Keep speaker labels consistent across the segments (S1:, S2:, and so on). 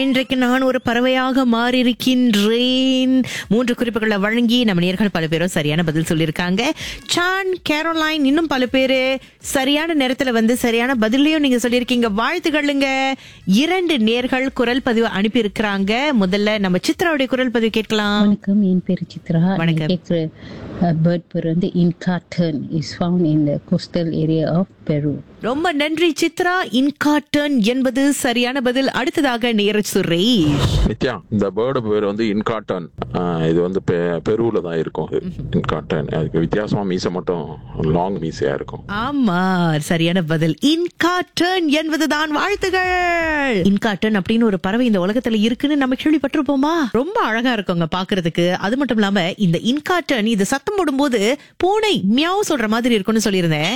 S1: இன்றைக்கு நான் ஒரு பறவையாக மாறியிருக்கின்றேன் மூன்று குறிப்புகளை வழங்கி நம்ம நேர்கள் பல பேரும் சரியான பதில் சொல்லியிருக்காங்க சான் கேரோலைன் இன்னும் பல பேரு சரியான நேரத்துல வந்து சரியான பதிலையும் நீங்க சொல்லியிருக்கீங்க வாழ்த்துக்களுங்க இரண்டு நேர்கள் குரல் பதிவு அனுப்பி இருக்கிறாங்க முதல்ல நம்ம சித்ராவுடைய குரல் பதிவு கேட்கலாம்
S2: வணக்கம் என் பேர் சித்ரா
S1: வணக்கம்.
S2: கேட்குற பேர்ட் பேர் வந்து Inca tern is found in the coastal area of Peru
S1: ரொம்ப நன்றி சித்ரா இன்காட்டன் என்பது சரியான பதில் அடுத்ததாக நேரஜ் சுரேஷ்
S3: நித்யா இந்த பேர்டு பேர் வந்து இன்காட்டன் இது வந்து பெ- பெருவுல தான் இருக்கும் இன்காட்டன் அதுக்கு வித்தியாசமா மீசை மட்டும் லாங் மீசையா இருக்கும்
S1: ஆமா சரியான பதில் இன்காட்டன் என்பதுதான் வாழ்த்துகள் இன்காட்டன் அப்படின்னு ஒரு பறவை இந்த உலகத்துல இருக்குன்னு நம்ம கேள்விப்பட்டிருப்போமா ரொம்ப அழகா இருக்குங்க பாக்குறதுக்கு அது மட்டும் இல்லாம இந்த இன்காட்டன் இது சத்தம் போடும்போது பூனை மியாவ் சொல்ற மாதிரி இருக்கும்னு சொல்லியிருந்தேன்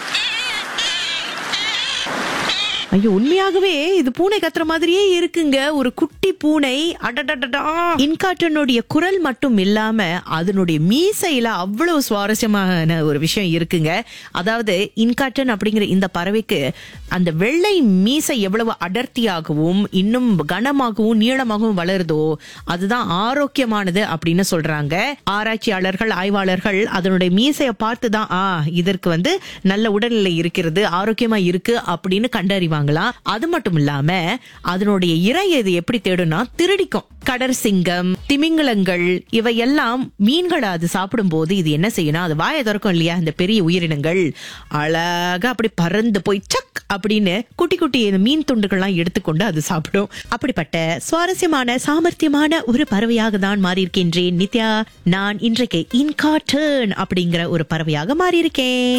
S1: ஐயோ உண்மையாகவே இது பூனை கத்துற மாதிரியே இருக்குங்க ஒரு குட்டி பூனை அடடடடா இன்காட்டனுடைய குரல் மட்டும் இல்லாம அதனுடைய மீசையில அவ்வளவு சுவாரஸ்யமான ஒரு விஷயம் இருக்குங்க அதாவது இன்காட்டன் அப்படிங்கிற இந்த பறவைக்கு அந்த வெள்ளை மீசை எவ்வளவு அடர்த்தியாகவும் இன்னும் கனமாகவும் நீளமாகவும் வளருதோ அதுதான் ஆரோக்கியமானது அப்படின்னு சொல்றாங்க ஆராய்ச்சியாளர்கள் ஆய்வாளர்கள் அதனுடைய மீசையை பார்த்து தான் ஆ இதற்கு வந்து நல்ல உடல்நிலை இருக்கிறது ஆரோக்கியமா இருக்கு அப்படின்னு கண்டறிவாங்களாம் அது மட்டும் இல்லாம அதனுடைய இறையை இது எப்படி தேடும்னா திருடிக்கும் கடற் சிங்கம் திமிங்கலங்கள் இவையெல்லாம் மீன்களை அது சாப்பிடும் போது இது என்ன செய்யணும் அது வாயை திறக்கும் இல்லையா இந்த பெரிய உயிரினங்கள் அழகா அப்படி பறந்து போய் சக் அப்படின்னு குட்டி குட்டி இந்த மீன் துண்டுகள்லாம் எடுத்துக்கொண்டு அது சாப்பிடும் அப்படிப்பட்ட சுவாரஸ்யமான சாமர்த்தியமான ஒரு பறவையாக தான் மாறியிருக்கின்றேன் நித்யா நான் இன்றைக்கு இன்கார்டன் அப்படிங்கிற ஒரு பறவையாக மாறியிருக்கேன்